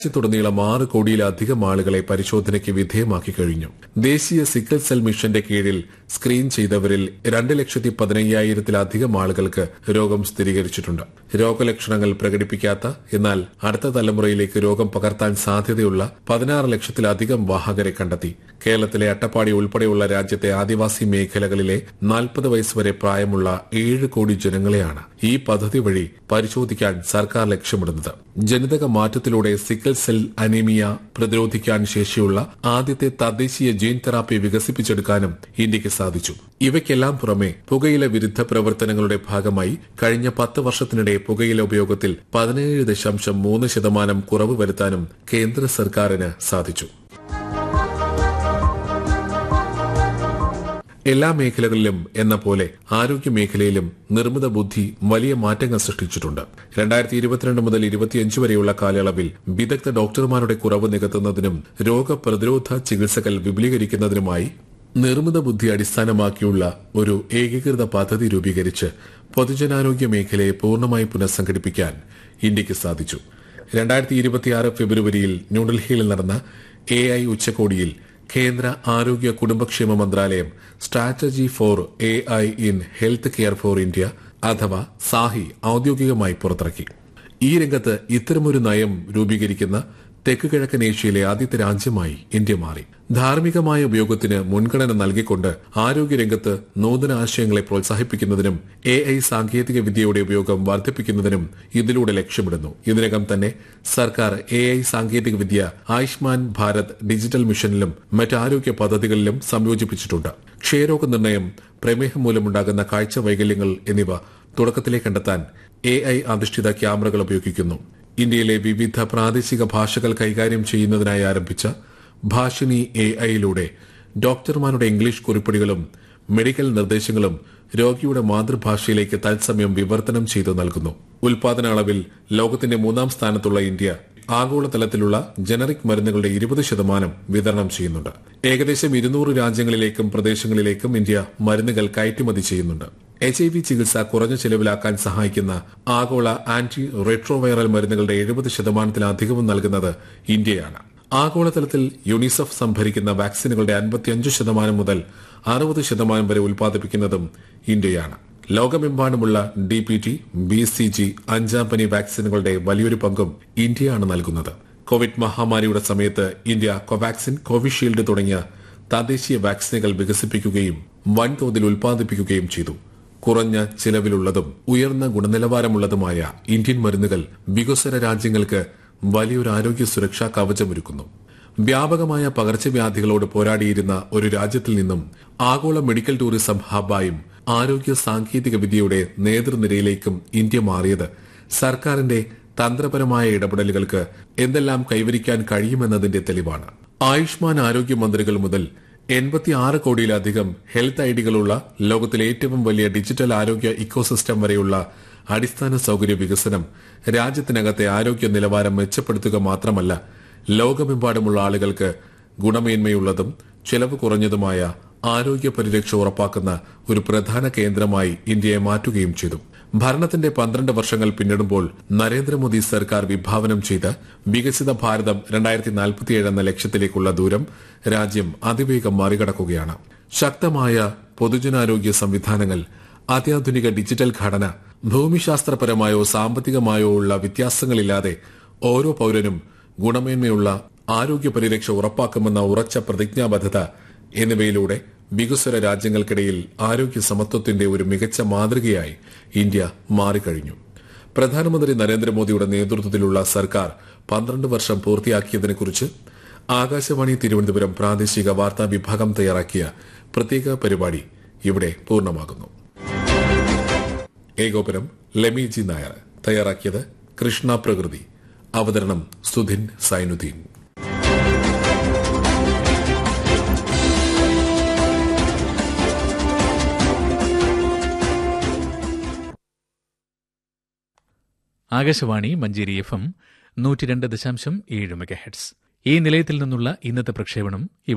രാജ്യത്തുടനീളം ആറ് കോടിയിലധികം ആളുകളെ പരിശോധനയ്ക്ക് വിധേയമാക്കി കഴിഞ്ഞു ദേശീയ സിക്കിൾ സെൽ മിഷന്റെ കീഴിൽ സ്ക്രീൻ ചെയ്തവരിൽ രണ്ട് ലക്ഷത്തി പതിനയ്യായിരത്തിലധികം ആളുകൾക്ക് രോഗം സ്ഥിരീകരിച്ചിട്ടുണ്ട് രോഗലക്ഷണങ്ങൾ പ്രകടിപ്പിക്കാത്ത എന്നാൽ അടുത്ത തലമുറയിലേക്ക് രോഗം പകർത്താൻ സാധ്യതയുള്ള പതിനാറ് ലക്ഷത്തിലധികം വാഹകരെ കണ്ടെത്തി കേരളത്തിലെ അട്ടപ്പാടി ഉൾപ്പെടെയുള്ള രാജ്യത്തെ ആദിവാസി മേഖലകളിലെ നാൽപ്പത് വയസ്സുവരെ പ്രായമുള്ള ഏഴ് കോടി ജനങ്ങളെയാണ് ഈ പദ്ധതി വഴി പരിശോധിക്കാൻ സർക്കാർ ലക്ഷ്യമിടുന്നത് ജനിതക മാറ്റത്തിലൂടെ സിക്കിൾ സെൽ അനീമിയ പ്രതിരോധിക്കാൻ ശേഷിയുള്ള ആദ്യത്തെ തദ്ദേശീയ ജീൻ തെറാപ്പി വികസിപ്പിച്ചെടുക്കാനും ഇന്ത്യക്ക് സാധിച്ചു ഇവയ്ക്കെല്ലാം പുറമെ പുകയില വിരുദ്ധ പ്രവർത്തനങ്ങളുടെ ഭാഗമായി കഴിഞ്ഞ പത്ത് വർഷത്തിനിടെ പുകയില ഉപയോഗത്തിൽ പതിനേഴ് ദശാംശം മൂന്ന് ശതമാനം കുറവ് വരുത്താനും കേന്ദ്ര സർക്കാരിന് സാധിച്ചു എല്ലാ മേഖലകളിലും എന്ന പോലെ ആരോഗ്യ മേഖലയിലും നിർമ്മിത ബുദ്ധി വലിയ മാറ്റങ്ങൾ സൃഷ്ടിച്ചിട്ടുണ്ട് രണ്ടായിരത്തി ഇരുപത്തിരണ്ട് മുതൽ ഇരുപത്തിയഞ്ച് വരെയുള്ള കാലയളവിൽ വിദഗ്ധ ഡോക്ടർമാരുടെ കുറവ് നികത്തുന്നതിനും രോഗപ്രതിരോധ ചികിത്സകൾ വിപുലീകരിക്കുന്നതിനുമായി നിർമ്മിത ബുദ്ധി അടിസ്ഥാനമാക്കിയുള്ള ഒരു ഏകീകൃത പദ്ധതി രൂപീകരിച്ച് പൊതുജനാരോഗ്യ മേഖലയെ പൂർണ്ണമായി പുനഃസംഘടിപ്പിക്കാൻ ഇന്ത്യക്ക് സാധിച്ചു രണ്ടായിരത്തി ഇരുപത്തിയാറ് ഫെബ്രുവരിയിൽ ന്യൂഡൽഹിയിൽ നടന്ന എ ഐ ഉച്ചകോടിയിൽ കേന്ദ്ര ആരോഗ്യ കുടുംബക്ഷേമ മന്ത്രാലയം strategy for A I in health care for India അഥവാ സാഹി ഔദ്യോഗികമായി പുറത്തിറക്കി ഈ രംഗത്ത് ഇത്തരമൊരു നയം രൂപീകരിക്കുന്ന തെക്ക് കിഴക്കൻ ഏഷ്യയിലെ ആദ്യത്തെ രാജ്യമായി ഇന്ത്യ മാറി ധാർമ്മികമായ ഉപയോഗത്തിന് മുൻഗണന നൽകിക്കൊണ്ട് ആരോഗ്യരംഗത്ത് നൂതന ആശയങ്ങളെ പ്രോത്സാഹിപ്പിക്കുന്നതിനും എ ഐ സാങ്കേതിക വിദ്യയുടെ ഉപയോഗം വർദ്ധിപ്പിക്കുന്നതിനും ഇതിലൂടെ ലക്ഷ്യമിടുന്നു ഇതിനകം തന്നെ സർക്കാർ എ ഐ സാങ്കേതിക വിദ്യ ആയുഷ്മാൻ ഭാരത് ഡിജിറ്റൽ മിഷനിലും മറ്റ് ആരോഗ്യ പദ്ധതികളിലും സംയോജിപ്പിച്ചിട്ടുണ്ട് ക്ഷയരോഗ നിർണയം പ്രമേഹം മൂലമുണ്ടാകുന്ന കാഴ്ച വൈകല്യങ്ങൾ എന്നിവ തുടക്കത്തിലെ കണ്ടെത്താൻ എ ഐ അധിഷ്ഠിത ക്യാമറകൾ ഉപയോഗിക്കുന്നു ഇന്ത്യയിലെ വിവിധ പ്രാദേശിക ഭാഷകൾ കൈകാര്യം ചെയ്യുന്നതിനായി ആരംഭിച്ച ഭാഷിണി എ ഐയിലൂടെ ഡോക്ടർമാരുടെ ഇംഗ്ലീഷ് കുറിപ്പടികളും മെഡിക്കൽ നിർദ്ദേശങ്ങളും രോഗിയുടെ മാതൃഭാഷയിലേക്ക് തത്സമയം വിവർത്തനം ചെയ്തു നൽകുന്നു ഉൽപാദന അളവിൽ ലോകത്തിന്റെ മൂന്നാം സ്ഥാനത്തുള്ള ഇന്ത്യ ആഗോളതലത്തിലുള്ള ജനറിക് മരുന്നുകളുടെ ഇരുപത് ശതമാനം വിതരണം ചെയ്യുന്നുണ്ട് ഏകദേശം ഇരുന്നൂറ് രാജ്യങ്ങളിലേക്കും പ്രദേശങ്ങളിലേക്കും ഇന്ത്യ മരുന്നുകൾ കയറ്റുമതി ചെയ്യുന്നുണ്ട് എച്ച് ഐ വി ചികിത്സ കുറഞ്ഞ ചെലവിലാക്കാൻ സഹായിക്കുന്ന ആഗോള ആന്റി റെട്രോവൈറൽ മരുന്നുകളുടെ എഴുപത് ശതമാനത്തിലധികവും നൽകുന്നത് ഇന്ത്യയാണ് ആഗോളതലത്തിൽ യുണിസെഫ് സംഭരിക്കുന്ന വാക്സിനുകളുടെ അൻപത്തിയഞ്ച് ശതമാനം മുതൽ അറുപത് ശതമാനം വരെ ഉൽപ്പാദിപ്പിക്കുന്നതും ഇന്ത്യയാണ് ലോകമെമ്പാടുമുള്ള D P T B C G അഞ്ചാം പനി വാക്സിനുകളുടെ വലിയൊരു പങ്കും ഇന്ത്യയാണ് നൽകുന്നത് കോവിഡ് മഹാമാരിയുടെ സമയത്ത് ഇന്ത്യ കോവാക്സിൻ കോവിഷീൽഡ് തുടങ്ങിയ തദ്ദേശീയ വാക്സിനുകൾ വികസിപ്പിക്കുകയും വൻതോതിൽ ഉൽപ്പാദിപ്പിക്കുകയും ചെയ്തു കുറഞ്ഞ ചിലവിലുള്ളതും ഉയർന്ന ഗുണനിലവാരമുള്ളതുമായ ഇന്ത്യൻ മരുന്നുകൾ വികസ്വര രാജ്യങ്ങൾക്ക് വലിയൊരു ആരോഗ്യ സുരക്ഷാ കവചമൊരുക്കുന്നു വ്യാപകമായ പകർച്ചവ്യാധികളോട് പോരാടിയിരുന്ന ഒരു രാജ്യത്തിൽ നിന്നും ആഗോള മെഡിക്കൽ ടൂറിസം ഹബ്ബായും ആരോഗ്യ സാങ്കേതിക വിദ്യയുടെ നേതൃനിരയിലേക്കും ഇന്ത്യ മാറിയത് സർക്കാരിന്റെ തന്ത്രപരമായ ഇടപെടലുകൾക്ക് എന്തെല്ലാം കൈവരിക്കാൻ കഴിയുമെന്നതിന്റെ തെളിവാണ് ആയുഷ്മാൻ ആരോഗ്യ മന്ത്രികൾ മുതൽ എൺപത്തിയാറ് കോടിയിലധികം ഹെൽത്ത് ഐഡികളുള്ള ലോകത്തിലെ ഏറ്റവും വലിയ ഡിജിറ്റൽ ആരോഗ്യ ഇക്കോസിസ്റ്റം വരെയുള്ള അടിസ്ഥാന സൌകര്യ വികസനം രാജ്യത്തിനകത്തെ ആരോഗ്യ നിലവാരം മെച്ചപ്പെടുത്തുക മാത്രമല്ല ലോകമെമ്പാടുമുള്ള ആളുകൾക്ക് ഗുണമേന്മയുള്ളതും ചെലവ് കുറഞ്ഞതുമായ ആരോഗ്യ പരിരക്ഷ ഉറപ്പാക്കുന്ന ഒരു പ്രധാന കേന്ദ്രമായി ഇന്ത്യയെ മാറ്റുകയും ചെയ്തു ഭരണത്തിന്റെ പന്ത്രണ്ട് വർഷങ്ങൾ പിന്നിടുമ്പോൾ നരേന്ദ്രമോദി സർക്കാർ വിഭാവനം ചെയ്ത വികസിത ഭാരതം രണ്ടായിരത്തി നാൽപ്പത്തിയേഴ് എന്ന ലക്ഷ്യത്തിലേക്കുള്ള ദൂരം രാജ്യം അതിവേഗം മറികടക്കുകയാണ് ശക്തമായ പൊതുജനാരോഗ്യ സംവിധാനങ്ങൾ അത്യാധുനിക ഡിജിറ്റൽ ഘടന ഭൂമിശാസ്ത്രപരമായോ സാമ്പത്തികമായോ ഉള്ള വ്യത്യാസങ്ങളില്ലാതെ ഓരോ പൌരനും ഗുണമേന്മയുള്ള ആരോഗ്യ പരിരക്ഷ ഉറപ്പാക്കുമെന്ന ഉറച്ച പ്രതിജ്ഞാബദ്ധത എന്നിവയിലൂടെ വികസ്വര രാജ്യങ്ങൾക്കിടയിൽ ആരോഗ്യ സമത്വത്തിന്റെ ഒരു മികച്ച മാതൃകയായി ഇന്ത്യ മാറിക്കഴിഞ്ഞു പ്രധാനമന്ത്രി നരേന്ദ്രമോദിയുടെ നേതൃത്വത്തിലുള്ള സർക്കാർ പന്ത്രണ്ട് വർഷം പൂർത്തിയാക്കിയതിനെക്കുറിച്ച് ആകാശവാണി തിരുവനന്തപുരം പ്രാദേശിക വാർത്താ വിഭാഗം തയ്യാറാക്കിയ പ്രത്യേക പരിപാടി ഇവിടെ പൂർണ്ണമാകുന്നു ഏകോപനം ലെമി ജി നായർ തയ്യാറാക്കിയത് കൃഷ്ണ പ്രകൃതി അവതരണം സുധിൻ സൈനുദ്ദീൻ ആകാശവാണി മഞ്ചേരി എഫ് എം നൂറ്റി രണ്ട് ദശാംശം ഏഴ് മെഗാഹെഡ്സ് ഈ നിലയത്തിൽ നിന്നുള്ള ഇന്നത്തെ പ്രക്ഷേപണം ഇവിടെ